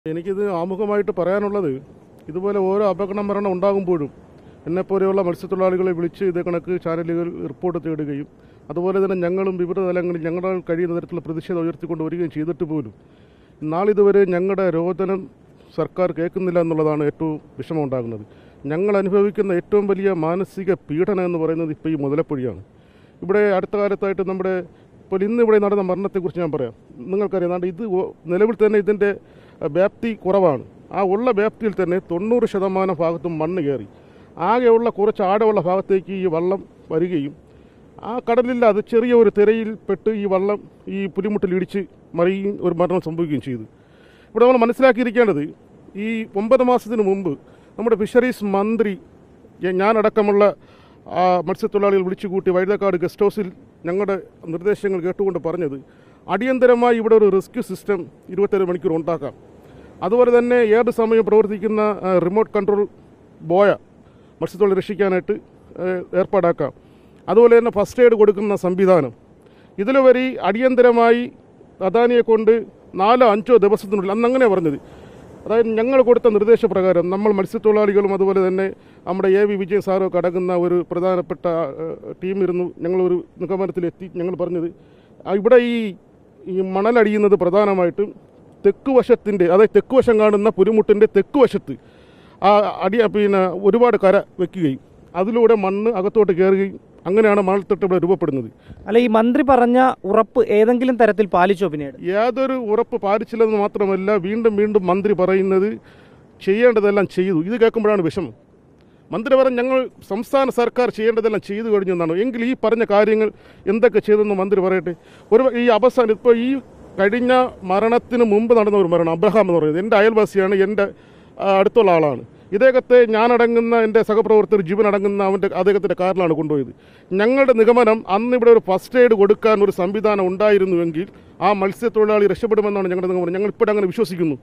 എനിക്കിത് ആമുഖമായിട്ട് പറയാനുള്ളത് ഇതുപോലെ ഓരോ അപകട മരണം ഉണ്ടാകുമ്പോഴും എന്നെപ്പോലെയുള്ള മത്സ്യത്തൊഴിലാളികളെ വിളിച്ച് ഇതേ കണക്ക് ചാനലുകൾ റിപ്പോർട്ട് തേടുകയും അതുപോലെ തന്നെ ഞങ്ങളും വിവിധ തലങ്ങളിൽ ഞങ്ങളാൽ കഴിയുന്ന തരത്തിലുള്ള പ്രതിഷേധം ഉയർത്തിക്കൊണ്ട് വരികയും ചെയ്തിട്ട് പോലും നാളിതുവരെ ഞങ്ങളുടെ രോദനം സർക്കാർ കേൾക്കുന്നില്ല എന്നുള്ളതാണ് ഏറ്റവും വിഷമമുണ്ടാകുന്നത് ഞങ്ങൾ അനുഭവിക്കുന്ന ഏറ്റവും വലിയ മാനസിക പീഡനം എന്ന് പറയുന്നത് ഇപ്പോൾ ഈ മുതലപ്പൊഴിയാണ് ഇവിടെ അടുത്ത കാലത്തായിട്ട് നമ്മുടെ ഇപ്പോൾ ഇന്ന് ഇവിടെ നടന്ന മരണത്തെക്കുറിച്ച് ഞാൻ പറയാം നിങ്ങൾക്കറിയാം ദാണ്ട് ഇത് ഒ- നിലവിൽ തന്നെ ഇതിൻ്റെ അഹ്, വ്യാപ്തി കുറവാണ് ആ ഉള്ള വ്യാപ്തിയിൽ തന്നെ തൊണ്ണൂറ് ശതമാനം ഭാഗത്തും മണ്ണ് കയറി ആകെയുള്ള കുറച്ച് ആഴമുള്ള ഭാഗത്തേക്ക് ഈ വള്ളം വരികയും ആ കടലിൽ അത് ചെറിയ ഒരു തിരയിൽ പെട്ട് ഈ വള്ളം ഈ പുലിമുട്ടിൽ ഇടിച്ച് മറിയുകയും ഒരു മരണം സംഭവിക്കുകയും ചെയ്തു ഇവിടെ നമ്മൾ മനസ്സിലാക്കിയിരിക്കേണ്ടത് ഈ ഒമ്പത് മാസത്തിന് മുമ്പ് നമ്മുടെ ഫിഷറീസ് മന്ത്രി ഞ- ഞാനടക്കമുള്ള ആ മത്സ്യത്തൊഴിലാളികൾ വിളിച്ചുകൂട്ടി വൈദ്യക്കാട് ഗസ്റ്റ് ഹൗസിൽ ഞങ്ങളുടെ നിർദ്ദേശങ്ങൾ കേട്ടുകൊണ്ട് പറഞ്ഞത് അടിയന്തരമായി ഇവിടെ ഒരു റെസ്ക്യൂ സിസ്റ്റം ഇരുപത്തേഴ് മണിക്കൂർ ഉണ്ടാക്കാം അതുപോലെ തന്നെ ഏത് സമയം പ്രവർത്തിക്കുന്ന ആ, റിമോട്ട് കൺട്രോൾ ബോയ മത്സ്യത്തൊഴിൽ രക്ഷിക്കാനായിട്ട് ആ, ഏർപ്പാടാക്കാം അതുപോലെ തന്നെ ഫസ്റ്റ് എയ്ഡ് കൊടുക്കുന്ന സംവിധാനം ഇതിലുപരി അടിയന്തരമായി അദാനിയെ കൊണ്ട് നാലോ അഞ്ചോ ദിവസത്തിനുള്ളിൽ അന്ന് അങ്ങനെ പറഞ്ഞത് അതായത് ഞങ്ങൾ കൊടുത്ത നിർദ്ദേശപ്രകാരം നമ്മൾ മത്സ്യത്തൊഴിലാളികളും അതുപോലെ തന്നെ നമ്മുടെ എ വി വിജയൻ സാറും ഒക്കെ അടങ്ങുന്ന ഒരു പ്രധാനപ്പെട്ട ടീം ഇരുന്നു ഞങ്ങളൊരു നിഗമനത്തിലെത്തി ഞങ്ങൾ പറഞ്ഞത് ആ, ഇവിടെ ഈ ഈ മണലടിയുന്നത് പ്രധാനമായിട്ടും തെക്ക് വശത്തിൻ്റെ അതായത് തെക്ക് വശം കാണുന്ന പുലിമുട്ടിൻ്റെ തെക്ക് വശത്ത് ആ അടി പിന്നെ ഒരുപാട് കര വെക്കുകയും അതിലൂടെ മണ്ണ് അകത്തോട്ട് കയറുകയും അങ്ങനെയാണ് മണൽത്തട്ട് ഇവിടെ രൂപപ്പെടുന്നത് അല്ല ഈ മന്ത്രി പറഞ്ഞ ഉറപ്പ് ഏതെങ്കിലും തരത്തിൽ പാലിച്ചോ പിന്നീട് യാതൊരു ഉറപ്പ് പാലിച്ചില്ലെന്ന് മാത്രമല്ല വീണ്ടും വീണ്ടും മന്ത്രി പറയുന്നത് ചെയ്യേണ്ടതെല്ലാം ചെയ്തു ഇത് കേൾക്കുമ്പോഴാണ് വിഷമം മന്ത്രി പറഞ്ഞ് ഞങ്ങൾ സംസ്ഥാന സർക്കാർ ചെയ്യേണ്ടതെല്ലാം ചെയ്തു കഴിഞ്ഞു എന്നാണ് എങ്കിൽ ഈ പറഞ്ഞ കാര്യങ്ങൾ എന്തൊക്കെ ചെയ്തെന്ന് മന്ത്രി പറയട്ടെ ഒരു ഈ അവസാനം ഇപ്പോൾ ഈ കഴിഞ്ഞ മരണത്തിന് മുമ്പ് നടന്ന ഒരു മരണം അബ്രഹാം എന്ന് പറയുന്നത് എൻ്റെ അയൽവാസിയാണ് എൻ്റെ ആ, അടുത്തുള്ള ആളാണ് ഇദ്ദേഹത്തെ ഞാനടങ്ങുന്ന എൻ്റെ സഹപ്രവർത്തകർ ജീവൻ അടങ്ങുന്ന അവൻ്റെ അദ്ദേഹത്തിൻ്റെ കാറിലാണ് കൊണ്ടുപോയത് ഞങ്ങളുടെ നിഗമനം അന്ന് ഇവിടെ ഒരു ഫസ്റ്റ് എയ്ഡ് കൊടുക്കാൻ ഒരു സംവിധാനം ഉണ്ടായിരുന്നുവെങ്കിൽ ആ മത്സ്യത്തൊഴിലാളി രക്ഷപ്പെടുമെന്നാണ് ഞങ്ങളുടെ നിഗമനം ഞങ്ങൾ ഇപ്പോഴും അങ്ങനെ വിശ്വസിക്കുന്നു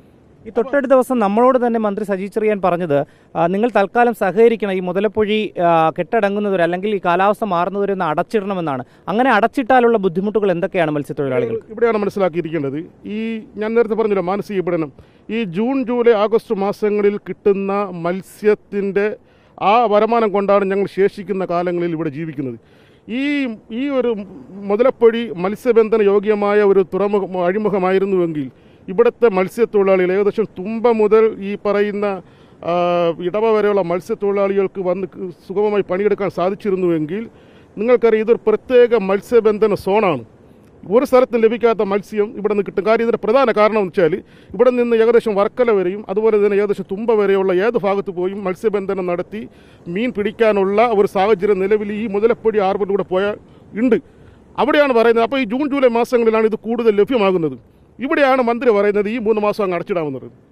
ഈ തൊട്ടടുത്ത ദിവസം നമ്മളോട് തന്നെ മന്ത്രി സജി ചെറിയാൻ പറഞ്ഞത് ആ, നിങ്ങൾ തൽക്കാലം സഹകരിക്കണം ഈ മുതലപ്പൊഴി ആ, കെട്ടടങ്ങുന്നവർ അല്ലെങ്കിൽ ഈ കാലാവസ്ഥ മാറുന്നവരെ ഒന്ന് അടച്ചിടണമെന്നാണ് അങ്ങനെ അടച്ചിട്ടാലുള്ള ബുദ്ധിമുട്ടുകൾ എന്തൊക്കെയാണ് മത്സ്യത്തൊഴിലാളികൾ ഇവിടെയാണ് മനസ്സിലാക്കിയിരിക്കേണ്ടത് ഈ ഞാൻ നേരത്തെ പറഞ്ഞല്ലോ മാനസിക പഠനം ഈ ജൂൺ ജൂലൈ ആഗസ്റ്റ് മാസങ്ങളിൽ കിട്ടുന്ന മത്സ്യത്തിൻ്റെ ആ വരുമാനം കൊണ്ടാണ് ഞങ്ങൾ ശേഷിക്കുന്ന കാലങ്ങളിൽ ഇവിടെ ജീവിക്കുന്നത് ഈ ഈ ഒരു മുതലപ്പൊഴി മത്സ്യബന്ധന യോഗ്യമായ ഒരു തുറമുഖ അഴിമുഖമായിരുന്നുവെങ്കിൽ ഇവിടുത്തെ മത്സ്യത്തൊഴിലാളികൾ ഏകദേശം തുമ്പ മുതൽ ഈ പറയുന്ന ആ, ഇടവ വരെയുള്ള മത്സ്യത്തൊഴിലാളികൾക്ക് വന്ന് ക- സുഗമമായി പണിയെടുക്കാൻ സാധിച്ചിരുന്നുവെങ്കിൽ നിങ്ങൾക്കറിയാം ഇതൊരു പ്രത്യേക മത്സ്യബന്ധന സോണാണ് ഒരു സ്ഥലത്തും ലഭിക്കാത്ത മത്സ്യം ഇവിടെ നിന്ന് കിട്ടും കാര്യം ഇതിൻ്റെ പ്രധാന കാരണം എന്ന് വെച്ചാൽ ഇവിടെ നിന്ന് ഏകദേശം വർക്കല വരെയും അതുപോലെ തന്നെ ഏകദേശം തുമ്പ വരെയുള്ള ഏത് ഭാഗത്ത് പോയും മത്സ്യബന്ധനം നടത്തി മീൻ പിടിക്കാനുള്ള ഒരു സാഹചര്യം നിലവിൽ ഈ മുതലപ്പൊടി ആർബറിലൂടെ പോയാൽ ഉണ്ട് അവിടെയാണ് പറയുന്നത് അപ്പോൾ ഈ ജൂൺ ജൂലൈ മാസങ്ങളിലാണ് ഇത് കൂടുതൽ ലഭ്യമാകുന്നത് ഇവിടെയാണ് മന്ത്രി പറയുന്നത് ഈ മൂന്ന് മാസം അങ്ങ് അടച്ചിടാമെന്നത്